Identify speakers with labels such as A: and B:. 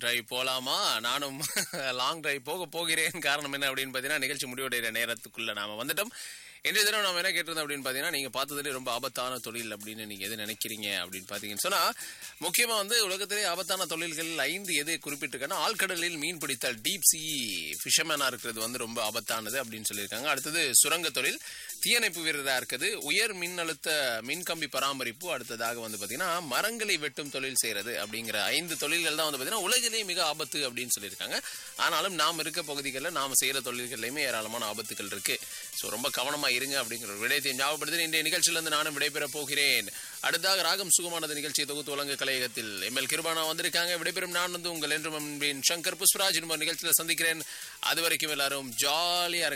A: drive போலாமா நானும் long drive போக போகிறேன் காரணம் என்ன அப்படின்னு பார்த்தீங்கன்னா நிகழ்ச்சி முடிவடைகிற நேரத்துக்குள்ள நாம வந்துட்டோம் இன்றைய தினம் நம்ம என்ன கேட்டிருந்தோம் அப்படின்னு பார்த்தீங்கன்னா நீங்க பார்த்ததுலேயே ரொம்ப ஆபத்தான தொழில் அப்படின்னு நீங்க எது நினைக்கிறீங்க அப்படின்னு பார்த்தீங்கன்னு சொன்னா முக்கியமா வந்து உலகத்திலே ஆபத்தான தொழில்கள் ஐந்து எது குறிப்பிட்டிருக்காங்கன்னா ஆழ்கடலில் மீன் பிடித்தல் டீப் சி ஃபிஷர்மேனா இருக்கிறது வந்து ரொம்ப ஆபத்தானது அப்படின்னு சொல்லியிருக்காங்க அடுத்தது சுரங்க தொழில் தீயணைப்பு வீரராக இருக்குது உயர் மின்னழுத்த மின்கம்பி பராமரிப்பு அடுத்ததாக வந்து பார்த்தீங்கன்னா மரங்களை வெட்டும் தொழில் செய்யறது அப்படிங்கிற ஐந்து தொழில்கள் தான் வந்து பார்த்தீங்கன்னா உலகிலேயே மிக ஆபத்து அப்படின்னு சொல்லியிருக்காங்க ஆனாலும் நாம் இருக்க பகுதிகளில் நாம் செய்கிற தொழில்கள்லையுமே ஏராளமான ஆபத்துகள் இருக்கு ஸோ ரொம்ப கவனமா இருங்க அப்படிங்கிற ஒரு விடயத்தை ஞாபகப்படுத்தி இன்றைய நிகழ்ச்சியிலிருந்து நானும் விடைபெறப் போகிறேன் அடுத்ததாக ராகம் சுகமானது நிகழ்ச்சியை தொகுத்து வழங்க கலையகத்தில் எம்எல் கிருபானா வந்திருக்காங்க விடைபெறும் நான் வந்து உங்கள் என்றும் அன்பின் சங்கர் புஷ்பராஜ் என்பவர் நிகழ்ச்சியில் சந்திக்கிறேன் அது வரைக்கும் எல்லாரும் ஜாலியா இருங்க